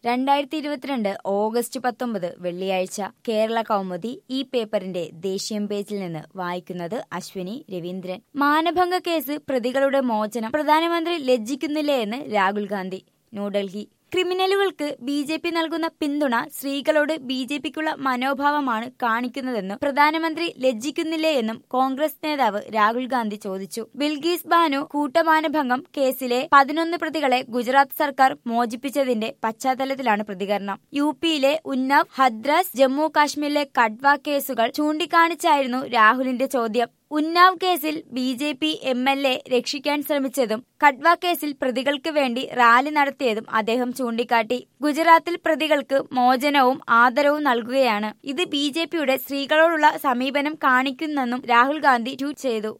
രണ്ടായിരത്തി ഇരുപത്തിരണ്ട് ഓഗസ്റ്റ് പത്തൊമ്പത് വെള്ളിയാഴ്ച കേരള കൗമുദി ഈ പേപ്പറിന്റെ ദേശീയം പേജിൽ നിന്ന് വായിക്കുന്നത് അശ്വിനി രവീന്ദ്രൻ മാനഭംഗ കേസ് പ്രതികളുടെ മോചനം പ്രധാനമന്ത്രി ലജ്ജിക്കുന്നില്ലേ എന്ന് രാഹുൽ ഗാന്ധി ന്യൂഡൽഹി ക്രിമിനലുകൾക്ക് ബി ജെ പി നൽകുന്ന പിന്തുണ സ്ത്രീകളോട് ബി ജെ പിക്കുള്ള മനോഭാവമാണ് കാണിക്കുന്നതെന്നും പ്രധാനമന്ത്രി ലജ്ജിക്കുന്നില്ലേ എന്നും കോൺഗ്രസ് നേതാവ് രാഹുൽ ഗാന്ധി ചോദിച്ചു ബിൽഗീസ് ബാനു കൂട്ടമാനഭംഗം കേസിലെ പതിനൊന്ന് പ്രതികളെ ഗുജറാത്ത് സർക്കാർ മോചിപ്പിച്ചതിന്റെ പശ്ചാത്തലത്തിലാണ് പ്രതികരണം യു പിയിലെ ഉന്നവ് ഹദ്രസ് ജമ്മു കാശ്മീരിലെ കഡ്വ കേസുകൾ ചൂണ്ടിക്കാണിച്ചായിരുന്നു രാഹുലിന്റെ ചോദ്യം ഉന്നാവ് കേസിൽ B J P M L A രക്ഷിക്കാൻ ശ്രമിച്ചതും കഡ്വ കേസിൽ പ്രതികൾക്ക് വേണ്ടി റാലി നടത്തിയതും അദ്ദേഹം ചൂണ്ടിക്കാട്ടി ഗുജറാത്തിൽ പ്രതികൾക്ക് മോചനവും ആദരവും നൽകുകയാണ് ഇത് ബി ജെ പിയുടെ സ്ത്രീകളോടുള്ള സമീപനം കാണിക്കുന്നെന്നും രാഹുൽ ഗാന്ധി ട്വീറ്റ് ചെയ്തു